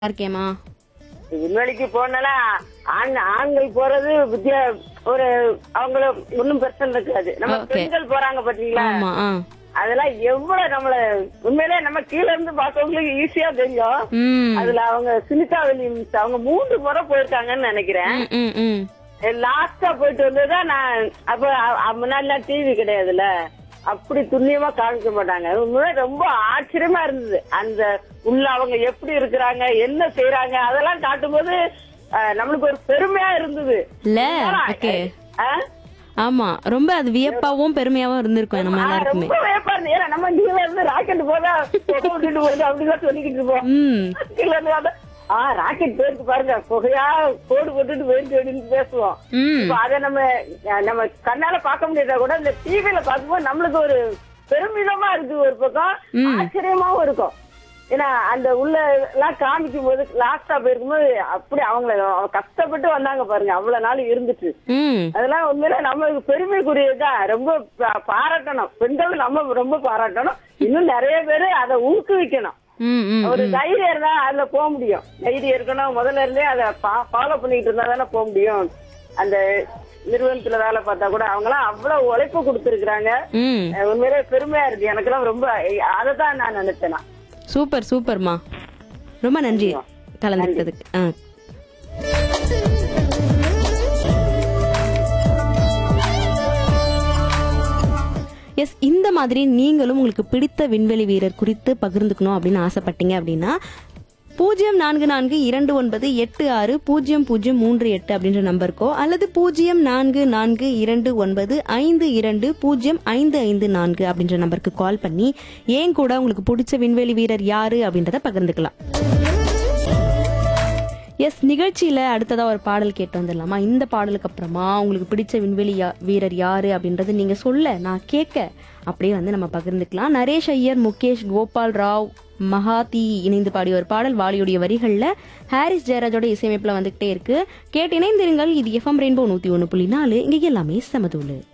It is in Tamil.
இருக்கேம்மா விண்வெளிக்கு போனா ஆண் ஆண்கள் போறது வித்தியா ஒரு அவங்கள ஒன்னும் பிரச்சனை இருக்காது நம்ம Okay. பெண்கள் போறாங்க பாத்தீங்களா ஆமா ஆ அதெல்லாம் எவ்வளவு நம்மள உண்மையிலே நம்ம கீழ இருந்து பாக்கவங்களுக்கு ஈஸியா தெரியும் ம் அதுல அவங்க சுனிதா வில்லியம்ஸ் அவங்க மூன்று முறை போயிருக்காங்கன்னு நினைக்கிறேன் ம், ம் ம் லாஸ்டா போயிட்டு வந்ததுதான் நான் அப்ப அ- முன்னாடிலாம் டிவி கிடையாதுல்ல அப்படி துல்லியமா காமிக்க மாட்டாங்க உண்மையிலே ரொம்ப ஆச்சரியமா இருந்தது அந்த உள்ள அவங்க எப்படி இருக்கிறாங்க என்ன செய்யறாங்க அதெல்லாம் காட்டும்போது அஹ், நம்மளுக்கு ஒரு பெருமையா இருந்தது இல்ல ஓகே ஆ? ஆமா ரொம்ப அது வியப்பாவும் பெருமையாவும் இருந்திருக்கும் நம்ம ஆ, எல்லாருக்குமே ரொம்ப வேப்பா இருந்தது ஏன்னா நம்ம கீழ இருந்து ராக்கெட் போதா புகை விட்டுட்டு போகுது அப்படிதான் சொல்லிக்கிட்டு இருப்போம் ம் கீழ இருந்து பார்த்தா, ஆ ராக்கெட் போயிருக்கு பாருங்க புகையா கோடு போட்டுட்டு போயிருக்கு அப்படின்னு பேசுவோம் ம் இப்ப அத நம்ம அஹ், நம்ம கண்ணால பார்க்க முடியாதா கூட இந்த டிவில பார்க்கும்போது நம்மளுக்கு ஒரு பெருமிதமா இருக்கு ஒரு பக்கம் ஆச்சரியமாவும் இருக்கும் ஏன்னா அந்த உள்ள எல்லாம் காமிக்கும் போது லாஸ்டா போயிருக்கும்போது அப்படி அவங்கள கஷ்டப்பட்டு வந்தாங்க பாருங்க அவ்வளவு நாள் இருந்துட்டு ம் அதெல்லாம் உண்மையில நம்மளுக்கு பெருமைக்குரியதுதான் ரொம்ப பா- பாராட்டணும் பெண்கள் நம்ம ரொம்ப பாராட்டணும் இன்னும் நிறைய பேரு அதை ஊக்குவிக்கணும் ம் ம் ஒரு தைரியம் இருந்தா அதுல போக முடியும் தைரியம் இருக்கணும் முதல்ல இருந்தே அதை ஃபாலோ பண்ணிட்டு இருந்தா தானே போக முடியும் அந்த நிறுவனத்துல வேலை பார்த்தா கூட அவங்க எல்லாம் அவ்வளவு உழைப்பு கொடுத்துருக்காங்க ம் உண்மையிலே பெருமையா இருக்கு எனக்கெல்லாம் ரொம்ப அதை தான் நான் நினைச்சேன் நான். சூப்பர் சூப்பர்மா ரொம்ப நன்றி கலந்துக்கிட்டதுக்கு ஆ எஸ் இந்த மாதிரி நீங்களும் உங்களுக்கு பிடித்த விண்வெளி வீரர் குறித்து பகிர்ந்துக்கணும் அப்படின்னு ஆசைப்பட்டீங்க அப்படின்னா பூஜ்ஜியம் நான்கு நான்கு இரண்டு ஒன்பது எட்டு ஆறு பூஜ்ஜியம் பூஜ்ஜியம் மூன்று எட்டு அப்படின்ற நம்பருக்கோ அல்லது பூஜ்ஜியம் நான்கு நான்கு இரண்டு ஒன்பது ஐந்து இரண்டு பூஜ்ஜியம் ஐந்து ஐந்து நான்கு அப்படின்ற நம்பருக்கு கால் பண்ணி ஏன் கூட உங்களுக்கு பிடிச்ச விண்வெளி வீரர் யாரு அப்படின்றத பகிர்ந்துக்கலாம் எஸ் நிகழ்ச்சியில அடுத்ததா ஒரு பாடல் கேட்டு வந்துடலாமா இந்த பாடலுக்கு அப்புறமா உங்களுக்கு பிடிச்ச விண்வெளி யா- வீரர் யாரு அப்படின்றது நீங்க சொல்ல நான் கேட்க அப்படியே வந்து நம்ம பகிர்ந்துக்கலாம் நரேஷ் ஐயர் முகேஷ் கோபால் ராவ் மகாதி இணைந்து பாடிய ஒரு பாடல் வாலியுடைய வரிகள்ல ஹாரிஸ் ஜெயராஜோட இசையமைப்புல வந்துகிட்டே இருக்கு கேட்டு இணைந்திருங்கள் இது எஃப்எம் ரெயின்போ நூத்தி ஒண்ணு புள்ளி நாலு இங்க எல்லாமே சமதூளு